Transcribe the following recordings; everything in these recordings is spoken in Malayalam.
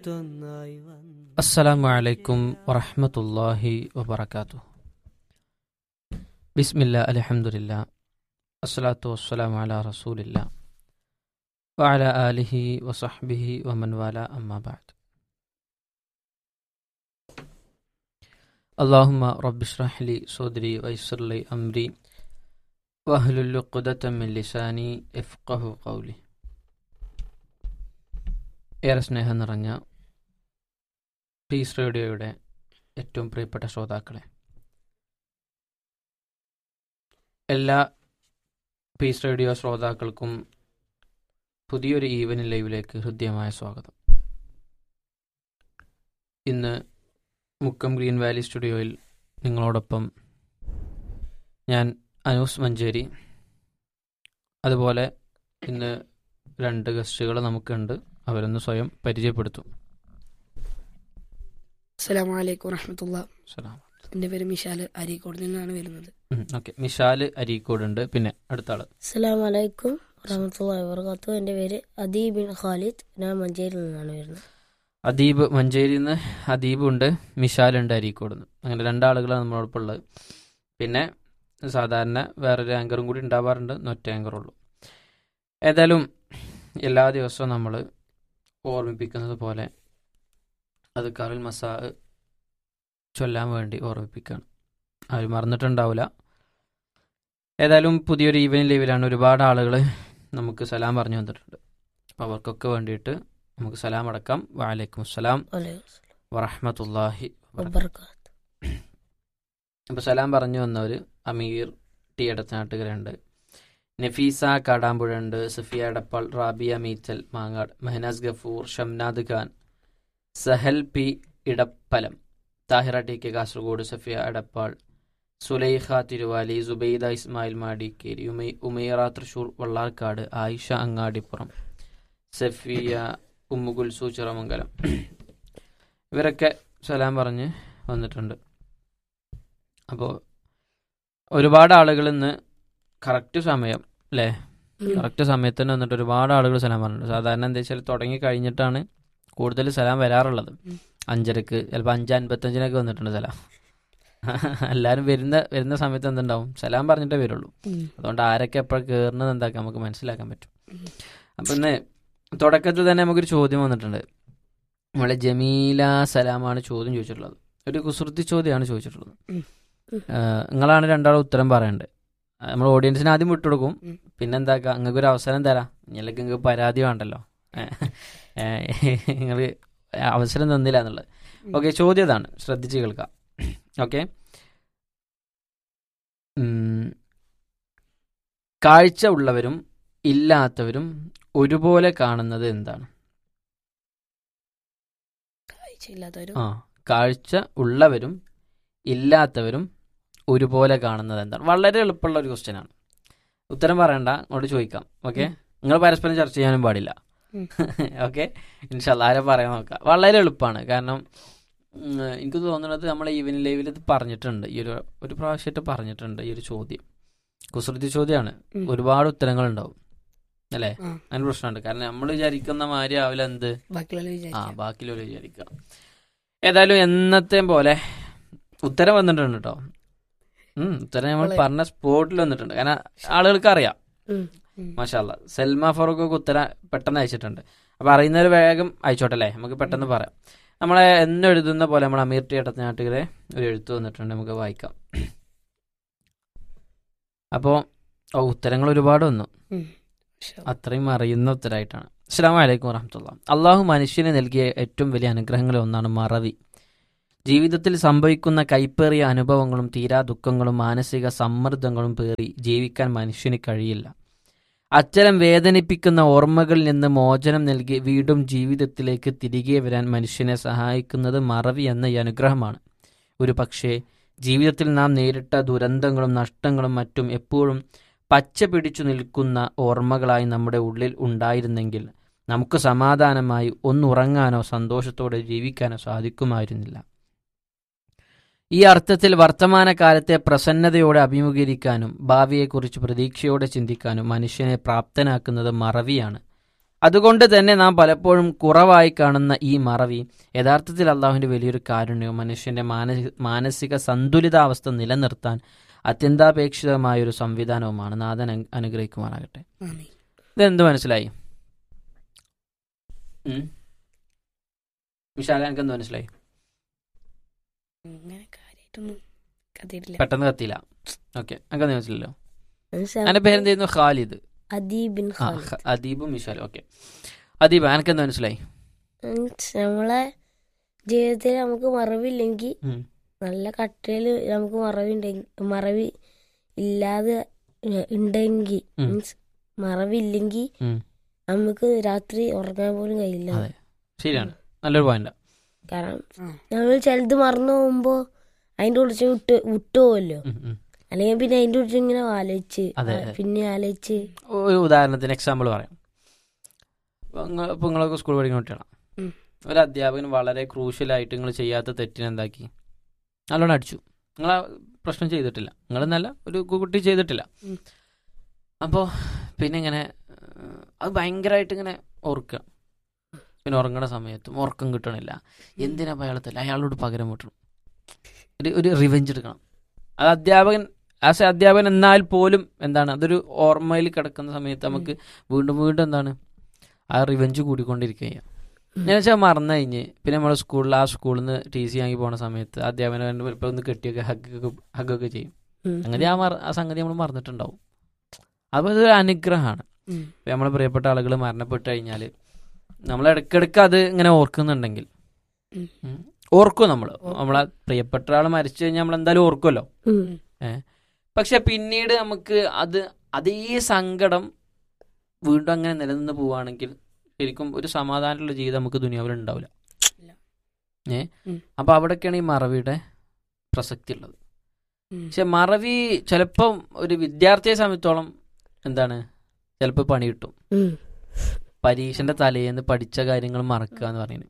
മറ്റൊന്നായി വന്നു അസ്സലാമു അലൈക്കും വറഹ്മത്തുള്ളാഹി വബറകാതുഹു ബിസ്മില്ല അൽഹംദുലില്ലാ അസ്സലാത്തു വസ്സലാമു അലാ റസൂലില്ലാ വഅല ആലിഹി വസഹ്ബിഹി വമൻ വാല അമ്മാ ബഅദ് اللهم رب اشرح لي صدري ويسر لي أمري واحلل عقدة من لساني يفقه قولي ഏറെ സ്നേഹം നിറഞ്ഞ പീസ് റേഡിയോയുടെ ഏറ്റവും പ്രിയപ്പെട്ട ശ്രോതാക്കളെ എല്ലാ പീസ് റേഡിയോ ശ്രോതാക്കൾക്കും പുതിയൊരു ഈവനിങ് ലൈവിലേക്ക് ഹൃദ്യമായ സ്വാഗതം ഇന്ന് മുക്കം ഗ്രീൻ വാലി സ്റ്റുഡിയോയിൽ നിങ്ങളോടൊപ്പം ഞാൻ അനൂസ് മഞ്ചേരി അതുപോലെ ഇന്ന് രണ്ട് ഗസ്റ്റുകൾ നമുക്കുണ്ട് അവരൊന്ന് സ്വയം പരിചയപ്പെടുത്തും അസ്സലാമു അലൈക്കും വറഹമത്തുള്ള സലാം എൻ്റെ പേര് മിഷാല് അരീക്കോട് നിന്നാണ് വരുന്നത് ഓക്കെ മിഷാല് അരീക്കോട് ഉണ്ട് പിന്നെ അടുത്ത ആള് അസ്സലാം വലൈക്കും വറഹമത്തുള്ളാഹി വബർക്കാത്തു എൻ്റെ പേര് അദീബ് ബിൻ ഖാലിദ് ഞാൻ മഞ്ചേരിയിൽ നിന്നാണ് വരുന്നത് അദീബ് മഞ്ചേരിയിൽ നിന്ന് അദീബ് ഉണ്ട് മിഷാലുണ്ട് അരീക്കോട് നിന്ന് അങ്ങനെ രണ്ടാളുകളാണ് നമ്മളോടൊപ്പം ഉള്ളത് പിന്നെ സാധാരണ വേറൊരു ആങ്കറും കൂടി ഉണ്ടാവാറുണ്ട് ഒറ്റ ആങ്കറുള്ളൂ ഏതായാലും എല്ലാ ദിവസവും നമ്മൾ ഓർമ്മിപ്പിക്കുന്നത് പോലെ അത് കറിൽ മസാ ചൊല്ലാൻ വേണ്ടി ഓർമ്മിപ്പിക്കുകയാണ് അവർ മറന്നിട്ടുണ്ടാവില്ല ഏതായാലും പുതിയൊരു ഈവനിങ് ലീവിലാണ് ഒരുപാട് ആളുകൾ നമുക്ക് സലാം പറഞ്ഞു തന്നിട്ടുണ്ട് അപ്പോൾ അവർക്കൊക്കെ വേണ്ടിയിട്ട് നമുക്ക് സലാം അടക്കാം വാലൈക്കും അസ്സലാം വലൈക്കും വറഹമത്തല്ലാഹി വബർക്കാത്തു അപ്പോൾ സലാം പറഞ്ഞു വന്നവർ അമീർ ടി എടത്തനാട്ടുകരുണ്ട് നഫീസ കാടാമ്പുഴ ഉണ്ട് Safiya Edappal Rabiya Meechal Mangad Mehnas Gafoor Shamnad Khan Sahal P Edappalam Thahira T K Kasaragod Safiya Edappal Sulaikha Thiruvali Subaida Ismail Madikeri ഉമൈ ഉമൈറ തൃശൂർ വള്ളാർക്കാട് ആയിഷ അങ്ങാടിപ്പുറം സഫിയ ഉമ്മുകുൽസു ചിറമംഗലം ഇവരൊക്കെ സലാം പറഞ്ഞ് വന്നിട്ടുണ്ട് അപ്പോൾ ഒരുപാട് ആളുകൾ ഇന്ന് കറക്റ്റ് സമയം അല്ലേ കറക്റ്റ് സമയത്ത് തന്നെ വന്നിട്ട് ഒരുപാട് ആളുകൾ സലാം പറഞ്ഞിട്ടുണ്ട് സാധാരണ എന്താ വെച്ചാൽ തുടങ്ങി കഴിഞ്ഞിട്ടാണ് കൂടുതൽ സലാം വരാറുള്ളത് ഉം. അഞ്ചരക്ക് ചിലപ്പോൾ അഞ്ച് അൻപത്തഞ്ചിനൊക്കെ വന്നിട്ടുണ്ട് സലാം എല്ലാവരും വരുന്ന വരുന്ന സമയത്ത് എന്തുണ്ടാവും സലാം പറഞ്ഞിട്ടേ വരുള്ളൂ അതുകൊണ്ട് ആരൊക്കെ എപ്പോഴും കയറുന്നത് എന്താക്കാം നമുക്ക് മനസ്സിലാക്കാൻ പറ്റും ഉം. അപ്പം ഇന്ന് തുടക്കത്തിൽ തന്നെ നമുക്കൊരു ചോദ്യം വന്നിട്ടുണ്ട് നമ്മളെ ജമീല സലാമാണ് ചോദ്യം ചോദിച്ചിട്ടുള്ളത് ഒരു കുസൃതി ചോദ്യമാണ് ചോദിച്ചിട്ടുള്ളത് ഉം. ഉം. ഏഹ് നിങ്ങളാണ് രണ്ടാളും ഉത്തരം പറയേണ്ടത് നമ്മൾ ഓഡിയൻസിന് ആദ്യം വിട്ടുകൊടുക്കും ഉം. പിന്നെ എന്താക്കുക നിങ്ങൾക്ക് ഒരു അവസരം തരാം ഇല്ലെങ്കിൽ നിങ്ങൾക്ക് പരാതി വേണ്ടല്ലോ നിങ്ങൾ അവസരം തന്നില്ല എന്നുള്ളത് ഓക്കെ ചോദ്യം ഇതാണ് ശ്രദ്ധിച്ച് കേൾക്കാം ഓക്കെ കാഴ്ച ഉള്ളവരും ഇല്ലാത്തവരും ഒരുപോലെ കാണുന്നത് എന്താണ് കാഴ്ചയില്ലാത്തവരും ആ കാഴ്ച ഉള്ളവരും ഇല്ലാത്തവരും ഒരുപോലെ കാണുന്നത് എന്താണ് വളരെ എളുപ്പമുള്ള ഒരു ക്വസ്റ്റ്യൻ ആണ് ഉത്തരം പറയണ്ട അങ്ങോട്ട് ചോദിക്കാം ഓക്കെ നിങ്ങൾ പരസ്പരം ചർച്ച ചെയ്യാനും പാടില്ല ഉം. ഓക്കെ ഇൻഷാല്ല ആരെ പറയാൻ നോക്കാം വളരെ എളുപ്പമാണ് കാരണം ഉം, എനിക്ക് തോന്നുന്നത് നമ്മളെ ഈവനിങ് ലൈവിൽ ഇത് പറഞ്ഞിട്ടുണ്ട് ഈ ഒരു ഒരു പ്രാവശ്യമായിട്ട് പറഞ്ഞിട്ടുണ്ട് ഈ ഒരു ചോദ്യം കുസൃതി ചോദ്യമാണ് ഉം. ഒരുപാട് ഉത്തരങ്ങൾ ഉണ്ടാവും അല്ലേ ആ. അതിന് പ്രശ്നമുണ്ട് കാരണം നമ്മൾ വിചാരിക്കുന്ന മാതിരി ആവില്ല എന്ത് ബാക്കിയുള്ള ആ വിചാരിക്കാം ബാക്കിയുള്ള വിചാരിക്കാം ഏതായാലും എന്നത്തെ പോലെ ഉത്തരം വന്നിട്ടുണ്ട് കേട്ടോ ഉം ഉത്തരം നമ്മൾ വളരെ- പറഞ്ഞ സ്പോട്ടിൽ വന്നിട്ടുണ്ട് കാരണം ആളുകൾക്ക് അറിയാം ഉം. ഉം. മാഷാല്ല സെൽമ ഫറൂഖ് ഒക്കെ ഉത്തരം പെട്ടെന്ന് അയച്ചിട്ടുണ്ട് അപ്പൊ അറിയുന്നവർ വേഗം അയച്ചോട്ടെ അല്ലേ നമുക്ക് പെട്ടെന്ന് പറയാം നമ്മളെ എന്നും എഴുതുന്ന പോലെ നമ്മൾ അമീർ ടി എടത്തനാട്ടുകരെ ഒരു എഴുത്ത് വന്നിട്ടുണ്ട് നമുക്ക് വായിക്കാം അപ്പോൾ ഓ ഉത്തരങ്ങൾ ഒരുപാട് വന്നു ഉം. മാഷാ അല്ലാ. അത്രയും അറിയുന്ന ഉത്തരമായിട്ടാണ് അസ്സാം വലൈക്കും വറഹമത്തുള്ള അള്ളാഹു മനുഷ്യന് നൽകിയ ഏറ്റവും വലിയ അനുഗ്രഹങ്ങളിൽ ഒന്നാണ് മറവി ജീവിതത്തിൽ സംഭവിക്കുന്ന കൈപ്പേറിയ അനുഭവങ്ങളും തീരാ ദുഃഖങ്ങളും മാനസിക സമ്മർദ്ദങ്ങളും പേറി ജീവിക്കാൻ മനുഷ്യന് കഴിയില്ല അത്തരം വേദനിപ്പിക്കുന്ന ഓർമ്മകളിൽ നിന്ന് മോചനം നൽകി വീണ്ടും ജീവിതത്തിലേക്ക് തിരികെ വരാൻ മനുഷ്യനെ സഹായിക്കുന്നത് മറവി എന്ന ഈ അനുഗ്രഹമാണ് ഒരു പക്ഷേ ജീവിതത്തിൽ നാം നേരിട്ട ദുരന്തങ്ങളും നഷ്ടങ്ങളും മറ്റും എപ്പോഴും പച്ച പിടിച്ചു നിൽക്കുന്ന ഓർമ്മകളായി നമ്മുടെ ഉള്ളിൽ ഉണ്ടായിരുന്നെങ്കിൽ നമുക്ക് സമാധാനമായി ഒന്നുറങ്ങാനോ സന്തോഷത്തോടെ ജീവിക്കാനോ സാധിക്കുമായിരുന്നില്ല ഈ അർത്ഥത്തിൽ വർത്തമാനകാലത്തെ പ്രസന്നതയോടെ അഭിമുഖീകരിക്കാനും ഭാവിയെക്കുറിച്ച് പ്രതീക്ഷയോടെ ചിന്തിക്കാനും മനുഷ്യനെ പ്രാപ്തനാക്കുന്നത് മറവിയാണ് അതുകൊണ്ട് തന്നെ നാം പലപ്പോഴും കുറവായി കാണുന്ന ഈ മറവി യഥാർത്ഥത്തിൽ അള്ളാഹുവിൻ്റെ വലിയൊരു കാരുണ്യവും മനുഷ്യന്റെ മാനസിക മാനസിക സന്തുലിതാവസ്ഥ നിലനിർത്താൻ അത്യന്താപേക്ഷിതമായ ഒരു സംവിധാനവുമാണ് നാഥൻ അനു- അനുഗ്രഹിക്കുമാറാകട്ടെ ആമീൻ. ഇതെന്ത് മനസ്സിലായി ഉം? വിശാല എനിക്ക് എന്ത് മനസ്സിലായി അങ്ങനെ കാര്യമായിട്ടൊന്നും കഥയിട്ടില്ല പെട്ടെന്ന് കത്തിയില്ല ഓക്കെ എനിക്ക് മനസ്സിലല്ലോ മനസ്സിലാ- എൻ്റെ പേരെന്തായിരുന്നു ഖാലിദ് അദീബ് ബിൻ ആ ഖാലിദ് ഖ- അദീബും വിശാലും ഓക്കെ അദീബ് എനിക്ക് എന്ത് മനസ്സിലായി മീൻസ് നമ്മളെ ജീവിതത്തിൽ നമുക്ക് മറവില്ലെങ്കിൽ ഉം. നല്ല കട്ടയിൽ നമുക്ക് മറവിണ്ടെങ്കിൽ മറവി ഇല്ലാതെ ഉണ്ടെങ്കിൽ ഉം. മീൻസ് മറവില്ലെങ്കിൽ ഉം. നമുക്ക് രാത്രി ഉറങ്ങാൻ പോലും കഴിയില്ല അതെ ശരിയാണ് നല്ലൊരു പോയിന്റ് കാരണം ആ. നമ്മൾ ചിലത് മറന്നു പോകുമ്പോ അതിന്റെ കുറിച്ച് വിട്ട് വിട്ടുപോകല്ലോ അല്ലെങ്കിൽ പിന്നെ അതിന്റെ കുറിച്ച് ഇങ്ങനെ ആലോചിച്ച് അതെ, ആ, അതെ. പിന്നെ ആലോചിച്ച് ഒരു ഉദാഹരണത്തിന് എക്സാമ്പിൾ പറയാം ഇപ്പൊ നിങ്ങളൊക്കെ സ്കൂൾ പഠിക്കുന്ന കുട്ടികളാണ് ഉം. ഒരു അധ്യാപകൻ വളരെ ക്രൂഷ്യലായിട്ട് നിങ്ങൾ ചെയ്യാത്ത തെറ്റിന് എന്താക്കി നല്ലോണം അടിച്ചു നിങ്ങൾ ആ പ്രശ്നം ചെയ്തിട്ടില്ല നിങ്ങൾ എന്നല്ല ഒരു കുട്ടി ചെയ്തിട്ടില്ല ഉം. അപ്പോൾ പിന്നെ ഇങ്ങനെ ഏഹ്, അത് ഭയങ്കരമായിട്ട് ഇങ്ങനെ ഓർക്കുക പിന്നെ ഉറങ്ങണ സമയത്തും ഉറക്കം കിട്ടണില്ല എന്തിനാ ഇപ്പൊ അയാളെ തല്ല അയാളോട് പകരം വീട്ടണം ഒരു ഒരു റിവെഞ്ച് എടുക്കണം അത് അധ്യാപകൻ ആസ് എ അധ്യാപകൻ എന്നാൽ പോലും എന്താണ് അതൊരു ഓർമ്മയിൽ കിടക്കുന്ന സമയത്ത് നമുക്ക് വീണ്ടും വീണ്ടും എന്താണ് ആ റിവെഞ്ച് കൂടിക്കൊണ്ടിരിക്കുക ഞാൻ വെച്ചാൽ മറന്നു കഴിഞ്ഞ് പിന്നെ നമ്മൾ സ്കൂളിൽ ആ സ്കൂളിൽ നിന്ന് ടി സി വാങ്ങി പോണ സമയത്ത് അധ്യാപനം ചിലപ്പോൾ ഒന്ന് കെട്ടിയൊക്കെ ഹഗ്ഗൊക്കെ ഹഗ്ഗൊക്കെ ചെയ്യും ഉം. അങ്ങനെ ആ മറ ആ സംഗതി നമ്മൾ മറന്നിട്ടുണ്ടാവും അപ്പോൾ അതൊരു അനുഗ്രഹമാണ് ഉം. ഇപ്പം നമ്മളെ പ്രിയപ്പെട്ട ആളുകൾ മരണപ്പെട്ട് കഴിഞ്ഞാൽ നമ്മൾ ഇടയ്ക്കിടയ്ക്ക് അത് ഇങ്ങനെ ഓർക്കുന്നുണ്ടെങ്കിൽ ഉം. ഉം. ഓർക്കും നമ്മൾ നമ്മളെ പ്രിയപ്പെട്ട ആൾ മരിച്ചു കഴിഞ്ഞാൽ നമ്മൾ എന്തായാലും ഓർക്കുമല്ലോ ഉം. പക്ഷെ പിന്നീട് നമുക്ക് അത് അതേ സങ്കടം വീണ്ടും അങ്ങനെ നിലനിന്ന് പോവുകയാണെങ്കിൽ ശരിക്കും ഒരു സമാധാനമുള്ള ജീവിതം നമുക്ക് ദുനിയാവിൽ ഉണ്ടാവില്ല ഇല്ല. ഏ ഉം. അപ്പൊ അവിടെയൊക്കെയാണ് ഈ മറവിയുടെ പ്രസക്തി ഉള്ളത് ഉം. പക്ഷെ മറവി ചിലപ്പം ഒരു വിദ്യാർത്ഥിയെ സംബന്ധിച്ചോളം എന്താണ് ചിലപ്പോൾ പണി കിട്ടും ഉം. പരീക്ഷന്റെ തലേന്ന് പഠിച്ച കാര്യങ്ങൾ മറക്കുക എന്ന് പറയുന്നത്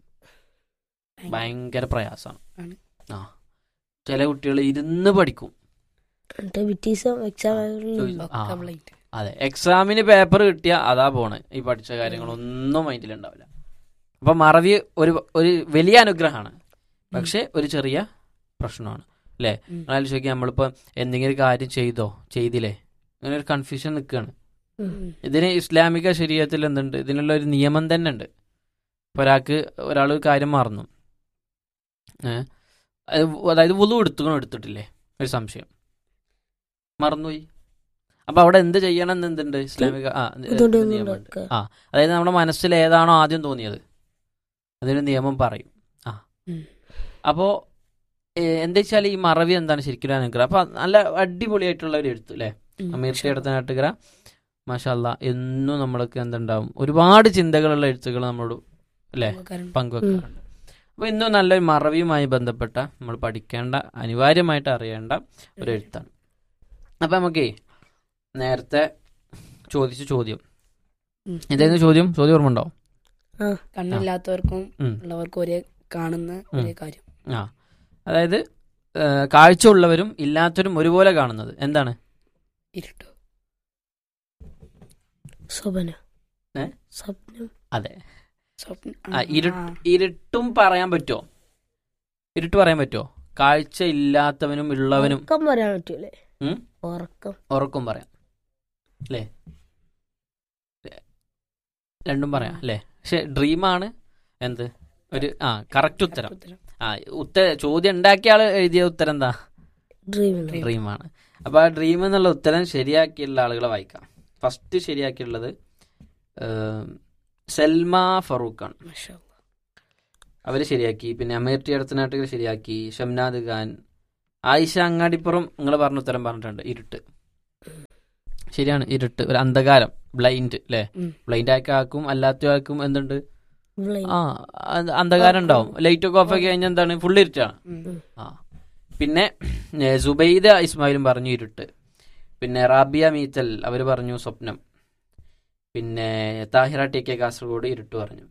ഭയങ്കര പ്രയാസമാണ് ആണ്. ആ ചില കുട്ടികൾ ഇരുന്ന് പഠിക്കും എന്നിട്ട് പിറ്റീസം എക്സാം ആ. ഒക്കെ blind. അതെ എക്സാമിന് പേപ്പർ കിട്ടിയ അതാ പോണ് ഈ പഠിച്ച കാര്യങ്ങളൊന്നും മൈൻഡിലുണ്ടാവില്ല അപ്പൊ മറവി ഒരു ഒരു വലിയ അനുഗ്രഹമാണ് പക്ഷെ ഒരു ചെറിയ പ്രശ്നമാണ് അല്ലേ ഉം. നിങ്ങൾ ആലോചിക്കുക നമ്മളിപ്പോ എന്തെങ്കിലും ഒരു കാര്യം ചെയ്തോ ചെയ്തില്ലേ അങ്ങനെ ഒരു കൺഫ്യൂഷൻ നിൽക്കുകയാണ് ഉം. ഇതിന് ഇസ്ലാമിക ശരീരത്തിൽ എന്തുണ്ട് ഇതിനുള്ള ഒരു നിയമം തന്നെ ഉണ്ട് ഇപ്പൊ ഒരാൾക്ക് ഒരാൾ കാര്യം മറന്നു ഏഹ് അതായത് വുളു എടുത്തുകൊണ്ട് എടുത്തിട്ടില്ലേ ഒരു സംശയം മറന്നുപോയി അപ്പൊ അവിടെ എന്ത് ചെയ്യണം എന്ന് എന്തുണ്ട് ഇസ്ലാമിക ആ ഇതുകൊണ്ട് ഒരു നിയമമുണ്ട് ആ അതായത് നമ്മുടെ മനസ്സിൽ ഏതാണോ ആദ്യം തോന്നിയത് അതിന് നിയമം പറയും ആ ഉം. അപ്പോ എന്താ വെച്ചാൽ ഈ മറവി എന്താണ് ശരിക്കും ഒരു അനുഗ്രഹം അപ്പൊ നല്ല അടിപൊളിയായിട്ടുള്ള ഒരു എഴുത്ത് അല്ലേ ഉം. അമീർത്തി എടുത്ത നാട്ടുകര മാഷല്ല എന്നും നമ്മൾക്ക് എന്തുണ്ടാവും ഒരുപാട് ചിന്തകളുള്ള എഴുത്തുകൾ നമ്മളോട് അല്ലേ ഉപകാരം. പങ്കുവെക്കാറുണ്ട് അപ്പോൾ ഇന്നും നല്ലൊരു മറവിയുമായി ബന്ധപ്പെട്ട നമ്മൾ പഠിക്കേണ്ട അനിവാര്യമായിട്ട് അറിയേണ്ട ഒരു എഴുത്താണ് അപ്പം നമുക്കേ നേരത്തെ ചോദിച്ച ചോദ്യം ഉം. എന്തായിരുന്നു ചോദ്യം ചോദ്യം ഓർമ്മ ഉണ്ടോ കണ്ണില്ലാത്തവർക്കും ഉം. ഉള്ളവർക്കും ഒരേ കാണുന്ന ഒരേ കാര്യം ആ അതായത് ഏഹ്, കാഴ്ച ഉള്ളവരും ഇല്ലാത്തവരും ഒരുപോലെ കാണുന്നത് എന്താണ് ഇരുട്ടോ സ്വപ്ന ഏ? സ്വപ്നം അതെ സ്വപ്നം ആ, ഇരു- ഇരുട്ടും പറയാൻ പറ്റുമോ ഇരുട്ട് പറയാൻ പറ്റുമോ കാഴ്ച ഇല്ലാത്തവനും ഉള്ളവനും ഉറക്കം പറയാൻ പറ്റൂലേ ഉം? ഉറക്കം ഉറക്കും പറയാം അല്ലേ രണ്ടും പറയാം അല്ലേ പക്ഷെ ഡ്രീമാണ് എന്ത് ഒരു ആ കറക്റ്റ് ഉത്തരം ഉത്തരം. ആ ഉത്തര ചോദ്യം ഉണ്ടാക്കിയ ആള് എഴുതിയ ഉത്തരം എന്താ ഡ്രീം ഡ്രീമാണ് അപ്പൊ ആ ഡ്രീം എന്നുള്ള ഉത്തരം ശരിയാക്കിയുള്ള ആളുകളെ വായിക്കാം ഫസ്റ്റ് ശരിയാക്കിയുള്ളത് ഏം, സൽമ ഫറൂഖാണ് മാഷാ അല്ലാ. അവര് ശരിയാക്കി പിന്നെ അമീർ ടി അടുത്തനാട്ടുകൾ ശരിയാക്കി ഷംനാദ് ഖാൻ ആയിഷ അങ്ങാടിപ്പുറം നിങ്ങൾ പറഞ്ഞ ഉത്തരം പറഞ്ഞിട്ടുണ്ട് ഇരുട്ട് ശരിയാണ് ഇരുട്ട് ഒരു അന്ധകാരം ബ്ലൈൻഡ് അല്ലേ ഉം. ബ്ലൈൻഡ് ആക്കി ആക്കും അല്ലാത്ത ആൾക്കും എന്തുണ്ട് blind. ആ അത് അന്ധകാരം ഉണ്ടാവും ലൈറ്റ് ഒക്കെ ഓഫ് ആക്കി കഴിഞ്ഞാൽ എന്താണ് ഫുൾ ഇരുട്ടാണ് ഉം. ആ പിന്നെ ഏ, സുബൈദ ഇസ്മായിലും പറഞ്ഞു ഇരുട്ട് പിന്നെ റാബിയ മീത്തൽ അവർ പറഞ്ഞു സ്വപ്നം പിന്നെ താഹിറ ടി കെ കാസർഗോഡ് ഇരുട്ട് പറഞ്ഞു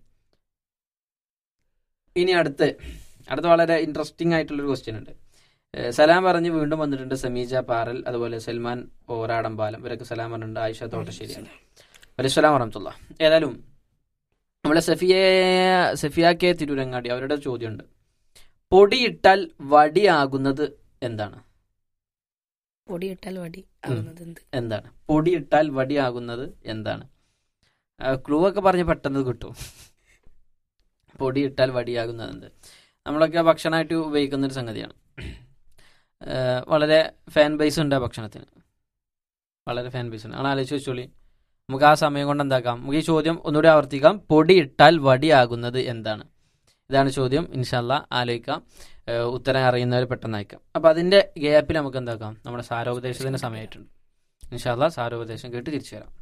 ഇനി അടുത്ത് അടുത്ത വളരെ ഇൻട്രസ്റ്റിംഗ് ആയിട്ടുള്ളൊരു ക്വസ്റ്റ്യൻ ഉണ്ട് ഏ, സലാം പറഞ്ഞ് വീണ്ടും വന്നിട്ടുണ്ട് സമീജ പാറൽ അതുപോലെ സൽമാൻ ഓരാടമ്പാലം ഇവരൊക്കെ സലാം പറഞ്ഞിട്ടുണ്ട് ആയിഷ തോട്ടശ്ശേരിയാണ് വലൈസ്ലാം വറഹമത്തുള്ള ഏതായാലും നമ്മളെ സഫിയ സഫിയ കെ തിരുരങ്ങാടി അവരുടെ ചോദ്യമുണ്ട് പൊടിയിട്ടാൽ വടിയാകുന്നത് എന്താണ് പൊടി ഇട്ടാൽ വടി ആവുന്നത് എന്ത് എന്താണ് പൊടിയിട്ടാൽ വടിയാകുന്നത് എന്താണ് ക്ലൂ ഒക്കെ പറഞ്ഞ് പെട്ടെന്ന് കിട്ടും പൊടിയിട്ടാൽ വടിയാകുന്നത് എന്ത് നമ്മളൊക്കെ ഭക്ഷണമായിട്ട് ഉപയോഗിക്കുന്ന ഒരു സംഗതിയാണ് ആ, വളരെ ഫാൻ ബേസ് ഉണ്ട് ആ ഭക്ഷണത്തിന് വളരെ ഫാൻ ബേസ് ഉണ്ട് അങ്ങനെ ആലോചിച്ച് വെച്ചോളി നമുക്ക് ആ സമയം കൊണ്ട് എന്താക്കാം നമുക്ക് ഈ ചോദ്യം ഒന്നുകൂടി ആവർത്തിക്കാം പൊടിയിട്ടാൽ വടിയാകുന്നത് എന്താണ് ഇതാണ് ചോദ്യം ഇൻഷല്ല ആലോചിക്കാം ഏഹ് ഉത്തരം അറിയുന്നവർ പെട്ടെന്ന് അയക്കാം അപ്പം അതിൻ്റെ ഗ്യാപ്പിൽ നമുക്ക് എന്താക്കാം നമ്മുടെ സാരോപദേശത്തിൻ്റെ സമയമായിട്ടുണ്ട് ഇൻഷല്ല സാരോപദേശം കേട്ട് തിരിച്ചു വരാം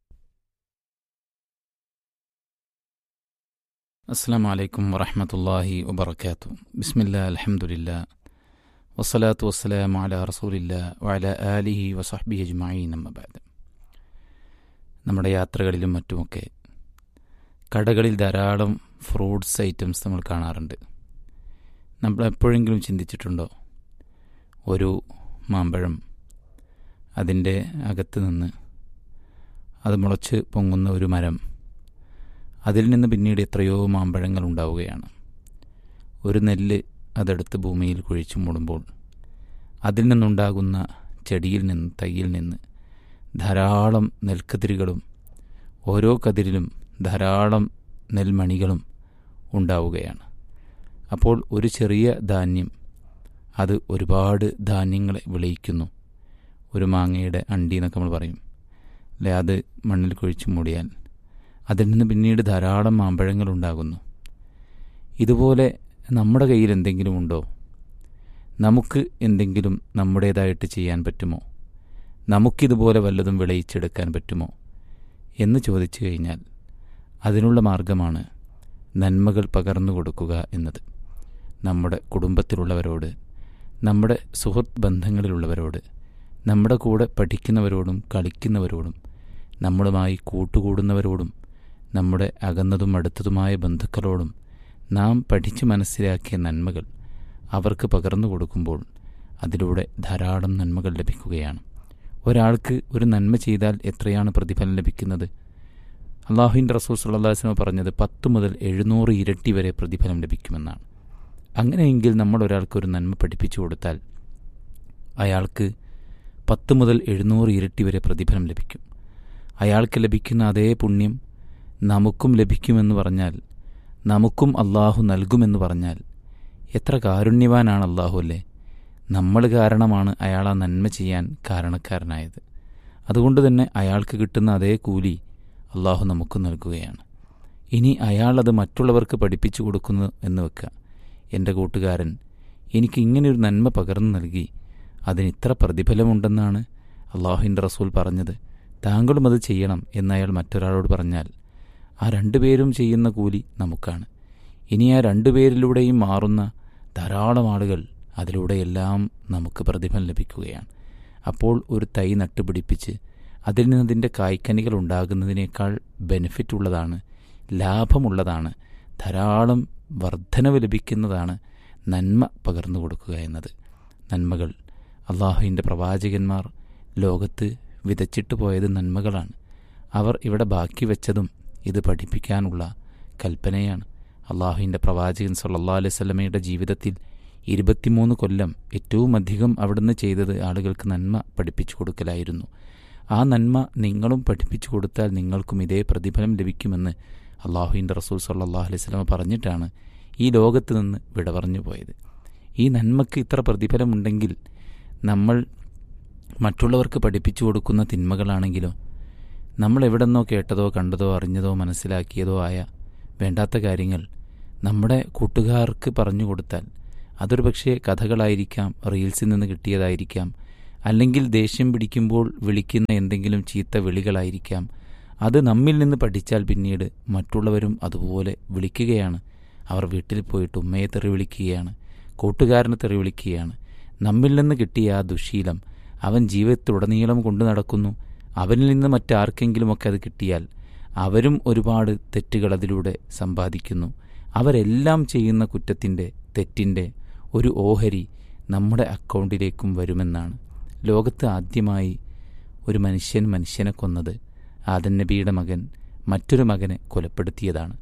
السلام عليكم ورحمة الله وبركاته بسم الله الحمد لله والصلاة والسلام على رسول الله وعلى آله وصحبه أجمعين أما بعد നമ്മുടെ യാത്രകളിലും മറ്റുമൊക്കെ കടകളിൽ ധാരാളം ഫ്രൂട്ട്സ് ഐറ്റംസ് നമ്മൾ കാണാറുണ്ട് നമ്മൾ എപ്പോഴെങ്കിലും ചിന്തിച്ചിട്ടുണ്ടോ ഒരു മാമ്പഴം അതിൻ്റെ അകത്ത് നിന്ന് അത് മുളച്ച് പൊങ്ങുന്ന ഒരു മരം അതിൽ നിന്ന് പിന്നീട് എത്രയോ മാമ്പഴങ്ങൾ ഉണ്ടാവുകയാണ് ഒരു നെല്ല് അതെടുത്ത് ഭൂമിയിൽ കുഴിച്ചു മൂടുമ്പോൾ അതിൽ നിന്നുണ്ടാകുന്ന ചെടിയിൽ നിന്ന് തൈയിൽ നിന്ന് ധാരാളം നെൽക്കതിരുകളും ഓരോ കതിരിലും ധാരാളം നെൽമണികളും ഉണ്ടാവുകയാണ് അപ്പോൾ ഒരു ചെറിയ ധാന്യം അത് ഒരുപാട് ധാന്യങ്ങളെ വിളയിക്കുന്നു ഒരു മാങ്ങയുടെ അണ്ടി എന്നൊക്കെ നമ്മൾ പറയും അല്ലെ അത് മണ്ണിൽ കുഴിച്ചു മൂടിയാൽ അതിൽ നിന്ന് പിന്നീട് ധാരാളം മാമ്പഴങ്ങൾ ഉണ്ടാകുന്നു ഇതുപോലെ നമ്മുടെ കയ്യിൽ എന്തെങ്കിലും ഉണ്ടോ നമുക്ക് എന്തെങ്കിലും നമ്മുടേതായിട്ട് ചെയ്യാൻ പറ്റുമോ നമുക്കിതുപോലെ വല്ലതും വിളയിച്ചെടുക്കാൻ പറ്റുമോ എന്ന് ചോദിച്ചു കഴിഞ്ഞാൽ അതിനുള്ള മാർഗമാണ് നന്മകൾ പകർന്നു കൊടുക്കുക എന്നത് നമ്മുടെ കുടുംബത്തിലുള്ളവരോട് നമ്മുടെ സുഹൃത്ത് ബന്ധങ്ങളിലുള്ളവരോട് നമ്മുടെ കൂടെ പഠിക്കുന്നവരോടും കളിക്കുന്നവരോടും നമ്മളുമായി കൂട്ടുകൂടുന്നവരോടും നമ്മുടെ അകന്നതും അടുത്തതുമായ ബന്ധുക്കളോടും നാം പഠിച്ചു മനസ്സിലാക്കിയ നന്മകൾ അവർക്ക് പകർന്നു കൊടുക്കുമ്പോൾ അതിലൂടെ ധാരാളം നന്മകൾ ലഭിക്കുകയാണ് ഒരാൾക്ക് ഒരു നന്മ ചെയ്താൽ എത്രയാണ് പ്രതിഫലം ലഭിക്കുന്നത് അള്ളാഹുവിൻ്റെ റസൂൽ സല്ലാസ്ലമ പറഞ്ഞത് പത്ത് മുതൽ എഴുന്നൂറ് ഇരട്ടി വരെ പ്രതിഫലം ലഭിക്കുമെന്നാണ് അങ്ങനെയെങ്കിൽ നമ്മൾ ഒരാൾക്ക് ഒരു നന്മ പഠിപ്പിച്ചു കൊടുത്താൽ അയാൾക്ക് പത്ത് മുതൽ എഴുന്നൂറ് ഇരട്ടി വരെ പ്രതിഫലം ലഭിക്കും അയാൾക്ക് ലഭിക്കുന്ന അതേ പുണ്യം നമുക്കും ലഭിക്കുമെന്ന് പറഞ്ഞാൽ നമുക്കും അള്ളാഹു നൽകുമെന്ന് പറഞ്ഞാൽ എത്ര കാരുണ്യവാനാണ് അള്ളാഹു അല്ലേ നമ്മൾ കാരണമാണ് അയാൾ ആ നന്മ ചെയ്യാൻ കാരണക്കാരനായത് അതുകൊണ്ട് തന്നെ അയാൾക്ക് കിട്ടുന്ന അതേ കൂലി അള്ളാഹു നമുക്ക് നൽകുകയാണ് ഇനി അയാൾ അത് മറ്റുള്ളവർക്ക് പഠിപ്പിച്ചു കൊടുക്കുന്നു എന്ന് വെക്കുക എൻ്റെ കൂട്ടുകാരൻ എനിക്ക് ഇങ്ങനെയൊരു നന്മ പകർന്നു നൽകി അതിന് ഇത്ര പ്രതിഫലമുണ്ടെന്നാണ് അള്ളാഹുവിൻ്റെ റസൂൽ പറഞ്ഞത് താങ്കളും അത് ചെയ്യണം എന്നയാൾ മറ്റൊരാളോട് പറഞ്ഞാൽ ആ രണ്ടുപേരും ചെയ്യുന്ന കൂലി നമുക്കാണ് ഇനി ആ രണ്ടുപേരിലൂടെയും മാറുന്ന ധാരാളം ആളുകൾ അതിലൂടെയെല്ലാം നമുക്ക് പ്രതിഫലം ലഭിക്കുകയാണ് അപ്പോൾ ഒരു തൈ നട്ടുപിടിപ്പിച്ച് അതിൽ നിന്ന് അതിൻ്റെ കായ്ക്കനികൾ ഉണ്ടാകുന്നതിനേക്കാൾ ബെനിഫിറ്റ് ഉള്ളതാണ് ലാഭമുള്ളതാണ് ധാരാളം വർധനവ് ലഭിക്കുന്നതാണ് നന്മ പകർന്നു കൊടുക്കുക എന്നത് നന്മകൾ അള്ളാഹുവിൻ്റെ പ്രവാചകന്മാർ ലോകത്ത് വിതച്ചിട്ട് പോയത് നന്മകളാണ് അവർ ഇവിടെ ബാക്കി വെച്ചതും ഇത് പഠിപ്പിക്കാനുള്ള കൽപ്പനയാണ് അള്ളാഹുവിൻ്റെ പ്രവാചകൻ സല്ലാ അലൈഹി സ്വലമയുടെ ജീവിതത്തിൽ ഇരുപത്തിമൂന്ന് കൊല്ലം ഏറ്റവും അധികം അവിടുന്ന് ചെയ്തത് ആളുകൾക്ക് നന്മ പഠിപ്പിച്ചു കൊടുക്കലായിരുന്നു ആ നന്മ നിങ്ങളും പഠിപ്പിച്ചു കൊടുത്താൽ നിങ്ങൾക്കും ഇതേ പ്രതിഫലം ലഭിക്കുമെന്ന് അള്ളാഹുവിൻ്റെ റസൂൽ സല്ലാ അലൈഹി സ്വലമ പറഞ്ഞിട്ടാണ് ഈ ലോകത്ത് നിന്ന് വിട പറഞ്ഞു പോയത് ഈ നന്മയ്ക്ക് ഇത്ര പ്രതിഫലമുണ്ടെങ്കിൽ നമ്മൾ മറ്റുള്ളവർക്ക് പഠിപ്പിച്ചു കൊടുക്കുന്ന തിന്മകളാണെങ്കിലോ നമ്മൾ എവിടെന്നോ കേട്ടതോ കണ്ടതോ അറിഞ്ഞതോ മനസ്സിലാക്കിയതോ ആയ വേണ്ടാത്ത കാര്യങ്ങൾ നമ്മുടെ കൂട്ടുകാർക്ക് പറഞ്ഞു കൊടുത്താൽ അതൊരു പക്ഷേ കഥകളായിരിക്കാം റീൽസിൽ നിന്ന് കിട്ടിയതായിരിക്കാം അല്ലെങ്കിൽ ദേഷ്യം പിടിക്കുമ്പോൾ വിളിക്കുന്ന എന്തെങ്കിലും ചീത്ത വിളികളായിരിക്കാം അത് നമ്മിൽ നിന്ന് പഠിച്ചാൽ പിന്നീട് മറ്റുള്ളവരും അതുപോലെ വിളിക്കുകയാണ് അവർ വീട്ടിൽ പോയിട്ട് ഉമ്മയെ തെറി വിളിക്കുകയാണ് കൂട്ടുകാരനെ തെറി വിളിക്കുകയാണ് നമ്മിൽ നിന്ന് കിട്ടിയ ആ ദുശീലം അവൻ ജീവിതത്തിലുടനീളം കൊണ്ടു നടക്കുന്നു അവനിൽ നിന്ന് മറ്റാർക്കെങ്കിലുമൊക്കെ അത് കിട്ടിയാൽ അവരും ഒരുപാട് തെറ്റുകൾ അതിലൂടെ സമ്പാദിക്കുന്നു അവരെല്ലാം ചെയ്യുന്ന കുറ്റത്തിൻ്റെ തെറ്റിൻ്റെ ഒരു ഓഹരി നമ്മുടെ അക്കൗണ്ടിലേക്കും വരുമെന്നാണ് ലോകത്ത് ആദ്യമായി ഒരു മനുഷ്യൻ മനുഷ്യനെ കൊന്നത് ആദൻ നബിയുടെ മകൻ മറ്റൊരു മകനെ കൊലപ്പെടുത്തിയതാണ്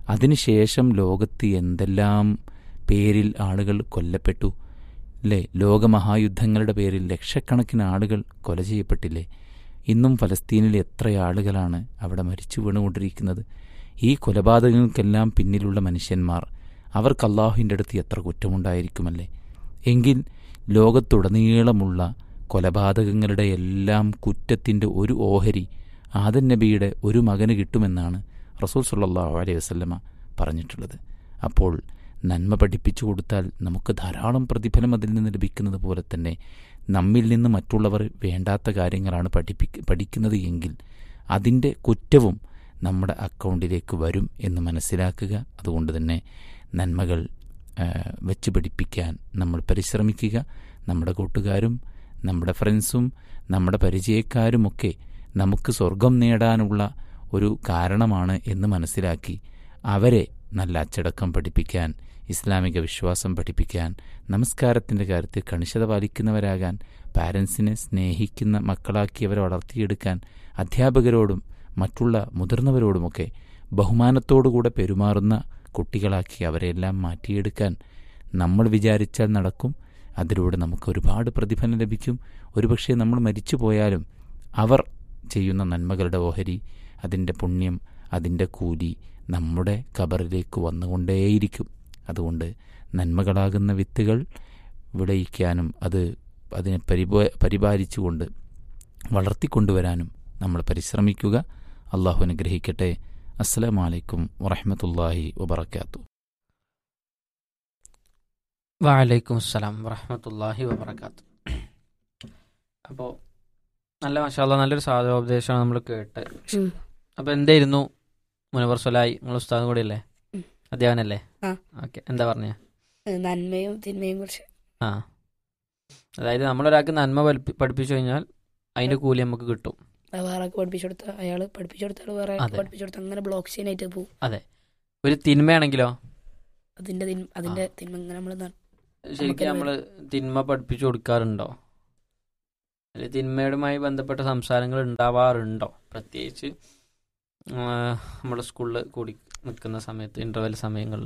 അതിനുശേഷം ലോകത്ത് എന്തെല്ലാം പേരിൽ ആളുകൾ കൊല്ലപ്പെട്ടു അല്ലേ ലോകമഹായുദ്ധങ്ങളുടെ പേരിൽ ലക്ഷക്കണക്കിന് ആളുകൾ കൊല ചെയ്യപ്പെട്ടില്ലേ ഇന്നും ഫലസ്തീനിൽ എത്ര ആളുകളാണ് അവിടെ മരിച്ചു വീണുകൊണ്ടിരിക്കുന്നത് ഈ കൊലപാതകങ്ങൾക്കെല്ലാം പിന്നിലുള്ള മനുഷ്യന്മാർ അവർക്ക് അള്ളാഹുവിൻ്റെ അടുത്ത് എത്ര കുറ്റമുണ്ടായിരിക്കുമല്ലേ എങ്കിൽ ലോകത്തുടനീളമുള്ള കൊലപാതകങ്ങളുടെ എല്ലാം കുറ്റത്തിൻ്റെ ഒരു ഓഹരി ആദൻ നബിയുടെ ഒരു മകന് കിട്ടുമെന്നാണ് റസൂൽ സല്ലാഹു അലൈഹി വസല്ലമ പറഞ്ഞിട്ടുള്ളത് അപ്പോൾ നന്മ പഠിപ്പിച്ചു കൊടുത്താൽ നമുക്ക് ധാരാളം പ്രതിഫലം അതിൽ നിന്ന് ലഭിക്കുന്നത് പോലെ തന്നെ നമ്മിൽ നിന്ന് മറ്റുള്ളവർ വേണ്ടാത്ത കാര്യങ്ങളാണ് പഠിപ്പി പഠിക്കുന്നത് എങ്കിൽ അതിൻ്റെ കുറ്റവും നമ്മുടെ അക്കൗണ്ടിലേക്ക് വരും എന്ന് മനസ്സിലാക്കുക അതുകൊണ്ട് തന്നെ നന്മകൾ ആ, വെച്ച് പഠിപ്പിക്കാൻ നമ്മൾ പരിശ്രമിക്കുക നമ്മുടെ കൂട്ടുകാരും നമ്മുടെ ഫ്രണ്ട്സും നമ്മുടെ പരിചയക്കാരുമൊക്കെ നമുക്ക് സ്വർഗം നേടാനുള്ള ഒരു കാരണമാണ് എന്ന് മനസ്സിലാക്കി അവരെ നല്ല അച്ചടക്കം പഠിപ്പിക്കാൻ ഇസ്ലാമിക വിശ്വാസം പഠിപ്പിക്കാൻ നമസ്കാരത്തിൻ്റെ കാര്യത്തിൽ കണിശത പാലിക്കുന്നവരാകാൻ പാരൻസിനെ സ്നേഹിക്കുന്ന മക്കളാക്കി അവരെ വളർത്തിയെടുക്കാൻ അധ്യാപകരോടും മറ്റുള്ള മുതിർന്നവരോടുമൊക്കെ ബഹുമാനത്തോടുകൂടെ പെരുമാറുന്ന കുട്ടികളാക്കി അവരെല്ലാം മാറ്റിയെടുക്കാൻ നമ്മൾ വിചാരിച്ചാൽ നടക്കും അതിലൂടെ നമുക്ക് ഒരുപാട് പ്രതിഫലം ലഭിക്കും ഒരുപക്ഷെ നമ്മൾ മരിച്ചു പോയാലും അവർ ചെയ്യുന്ന നന്മകളുടെ ഓഹരി അതിൻ്റെ പുണ്യം അതിൻ്റെ കൂലി നമ്മുടെ കബറിലേക്ക് വന്നുകൊണ്ടേയിരിക്കും അതുകൊണ്ട് നന്മകളാകുന്ന വിത്തുകൾ വിളയിക്കാനും അത് അതിനെ പരിപാ പരിപാലിച്ചുകൊണ്ട് വളർത്തിക്കൊണ്ടുവരാനും നമ്മൾ പരിശ്രമിക്കുക അള്ളാഹു അനുഗ്രഹിക്കട്ടെ അസ്സലാമലൈക്കും വറഹമത്തല്ലാഹി വബർക്കാത്തു വലൈക്കും അസ്സലാം വറഹമത്തല്ലാഹി വബർക്കാത്തു അപ്പോൾ നല്ല മഷാല്ല നല്ലൊരു സാധോപദേശമാണ് നമ്മൾ കേട്ട് ഉം. അപ്പോൾ എന്തായിരുന്നു മുനവർ സൊലായി നിങ്ങൾ ഉസ്താദും കൂടി അല്ലേ ഉം. അധ്യാപനല്ലേ ആ. ഓക്കെ എന്താ പറഞ്ഞ നന്മയും തിന്മയും കുറിച്ച് ആ അതായത് നമ്മളൊരാൾക്ക് നന്മ പഠിപ്പി- പഠിപ്പിച്ചു കഴിഞ്ഞാൽ അതിന്റെ കൂലി നമുക്ക് കിട്ടും അത് വേറെ ആൾക്ക് പഠിപ്പിച്ചു കൊടുത്ത അയാൾ പഠിപ്പിച്ചു കൊടുത്ത ആൾ വേറെ ആൾക്ക് അതെ. പഠിപ്പിച്ചു കൊടുത്ത അങ്ങനെ ബ്ലോക്ക് ചെയിൻ ആയിട്ട് പോകും ഒരു തിന്മയാണെങ്കിലോ അതിന്റെ തിന്മ അതിന്റെ തിന്മ ഇങ്ങനെ നമ്മൾ ശരിക്കും നമുക്കത് നമ്മൾ തിന്മ പഠിപ്പിച്ചു കൊടുക്കാറുണ്ടോ അല്ലെ തിന്മയുമായി ബന്ധപ്പെട്ട സംസാരങ്ങൾ ഉണ്ടാവാറുണ്ടോ പ്രത്യേകിച്ച് നമ്മുടെ സ്കൂളിൽ കൂടി നിൽക്കുന്ന സമയത്ത് ഇൻ്റർവെൽ സമയങ്ങളിൽ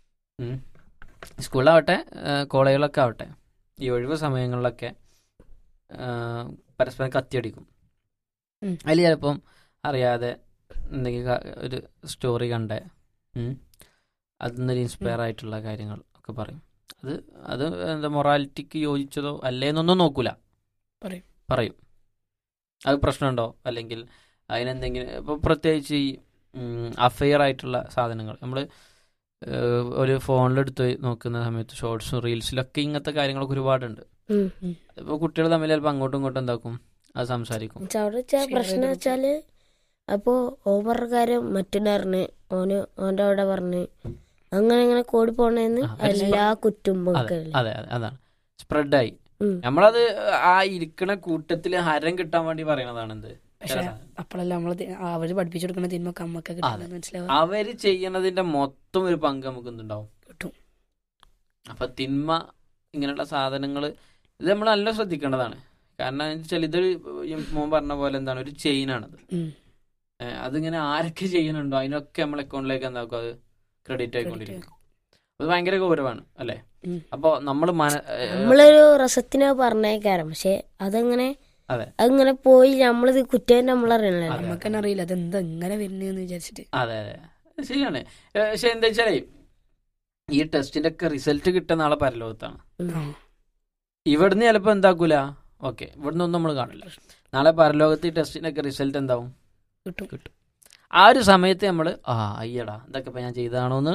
സ്കൂളാവട്ടെ കോളേജുകളൊക്കെ ആവട്ടെ ഈ ഒഴിവ് സമയങ്ങളിലൊക്കെ ആ, പരസ്പരം കത്തിയടിക്കും ഉം. അതിൽ ചിലപ്പം അറിയാതെ എന്തെങ്കിലും ക- ഒരു സ്റ്റോറി കണ്ടേ ഉം. അതിൽ നിന്നൊരു ഇൻസ്പയർ ആയിട്ടുള്ള കാര്യങ്ങൾ ഒക്കെ പറയും അത് അത് എന്താ മൊറാലിറ്റിക്ക് യോജിച്ചതോ അല്ലേന്നൊന്നും നോക്കൂല പറയും. പറയും അത് പ്രശ്നമുണ്ടോ അല്ലെങ്കിൽ അതിനെന്തെങ്കിലും ഇപ്പോൾ പ്രത്യേകിച്ച് ഈ അഫെയർ ആയിട്ടുള്ള സാധനങ്ങൾ നമ്മൾ ഒരു ഫോണിലെടുത്ത് നോക്കുന്ന സമയത്ത് ഷോർട്സും റീൽസിലൊക്കെ ഇങ്ങനത്തെ കാര്യങ്ങളൊക്കെ ഒരുപാടുണ്ട് ഉം. ഇപ്പോൾ കുട്ടികൾ തമ്മിൽ ചിലപ്പോൾ അങ്ങോട്ടും ഇങ്ങോട്ടും എന്താക്കും അത് സംസാരിക്കും എന്നുവെച്ചാ അവിടെ വെച്ചാ Share പ്രശ്നം ചെയ്ത് വെച്ചാല് അപ്പോ ഓവർ കാര്യം മറ്റുണ്ടായിരുന്നു ഓന് ഓന്റെ അവിടെ പറഞ്ഞ് അങ്ങനെ അങ്ങനെ കോടി പോണേന്ന് ആ, അത് എല്ലാ കുറ്റും അതെ പൊക്കല്ലേ അതെ അതെ അതാണ് സ്പ്രെഡായി ഉം. നമ്മളത് ആ ഇരിക്കണ കൂട്ടത്തിൽ ഹരം കിട്ടാൻ വേണ്ടി പറയണതാണ് എന്ത് പക്ഷെ അപ്പോഴല്ല നമ്മൾ അവര് പഠിപ്പിച്ചു കൊടുക്കുന്ന തിന്മ അമ്മക്ക് കിട്ടുന്നത് മനസ്സിലാവുക അവര് ചെയ്യണതിന്റെ മൊത്തം ഒരു പങ്ക് നമുക്ക് എന്തുണ്ടാവും കിട്ടും അപ്പൊ തിന്മ ഇങ്ങനെയുള്ള സാധനങ്ങൾ ഇത് നമ്മൾ നല്ല ശ്രദ്ധിക്കേണ്ടതാണ് കാരണം എന്ന് വെച്ചാൽ ഇതൊരു ഈ മോൻ പറഞ്ഞ പോലെ എന്താണ് ഒരു ചെയിനാണത് ഉം. ഏഹ് അതിങ്ങനെ ആരൊക്കെ ചെയ്യുന്നുണ്ടോ അതിനൊക്കെ നമ്മൾ അക്കൗണ്ടിലേക്ക് എന്താക്കും അത് ക്രെഡിറ്റ് ആയിക്കൊണ്ടിരിക്കും അത് ഭയങ്കര ഗൗരവമാണ് അല്ലേ ഉം. അപ്പൊ നമ്മൾ മന ഏഹ് നമ്മളൊരു രസത്തിന് പറഞ്ഞേക്കാരം പക്ഷെ അതങ്ങനെ അതെ. അതിങ്ങനെ പോയി നമ്മളിത് കുറ്റം നമ്മളറിയണല്ലോ അതെ. നമുക്ക് തന്നെ അറിയില്ല അതെന്താ ഇങ്ങനെ വരുന്നതെന്ന് വിചാരിച്ചിട്ട് അതെ അതെ ശരിയാണ് ഏഹ് പക്ഷെ എന്താ വെച്ചാലേ ഈ ടെസ്റ്റിന്റെ ഒക്കെ റിസൾട്ട് കിട്ടുന്ന ആളെ പരലോകത്താണ് ആ. ഇവിടുന്ന് ചിലപ്പോൾ എന്താക്കൂല ഓക്കെ ഇവിടുന്ന് ഒന്നും നമ്മൾ കാണില്ല നാളെ പരലോകത്ത് ഈ ടെസ്റ്റിന്റെ ഒക്കെ റിസൾട്ട് എന്താവും കിട്ടും കിട്ടും ആ ഒരു സമയത്ത് നമ്മൾ ആ അയ്യടാ ഇതൊക്കെ ഇപ്പൊ ഞാൻ ചെയ്തതാണോന്ന്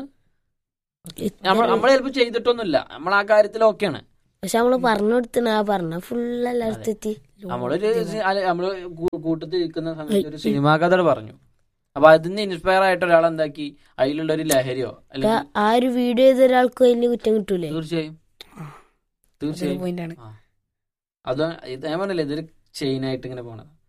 നമ്മൾ നമ്മൾ ചിലപ്പോൾ ചെയ്തിട്ടൊന്നുമില്ല നമ്മൾ ആ കാര്യത്തിൽ ഓക്കെയാണ് പക്ഷെ നമ്മള് പറഞ്ഞു കൊടുത്തിന് ആ പറഞ്ഞ ഫുള്ള് എല്ലായിടത്തും എത്തി നമ്മളൊരു സി- അല്ല, നമ്മള് കൂ- കൂട്ടത്തിൽ ഇരിക്കുന്ന സമയത്ത് ഒരു സിനിമാ കഥ പറഞ്ഞു അപ്പൊ അതിന് ഇൻസ്പയർ ആയിട്ട് ഒരാൾ എന്താക്കി അതിലുള്ള ഒരു ലഹരിയോ അപ്പൊ അല്ലെങ്കിൽ ആ ഒരു വീഡിയോ ചെയ്ത ഒരാൾക്ക് വലിയ കുറ്റം കിട്ടൂലേ തീർച്ചയായും ആ. തീർച്ചയായും പോയിന്റ് ആണ് അത് ഇത് ഞാൻ പറഞ്ഞില്ലേ ഇതൊരു ചെയിനായിട്ട് ഇങ്ങനെ പോണത്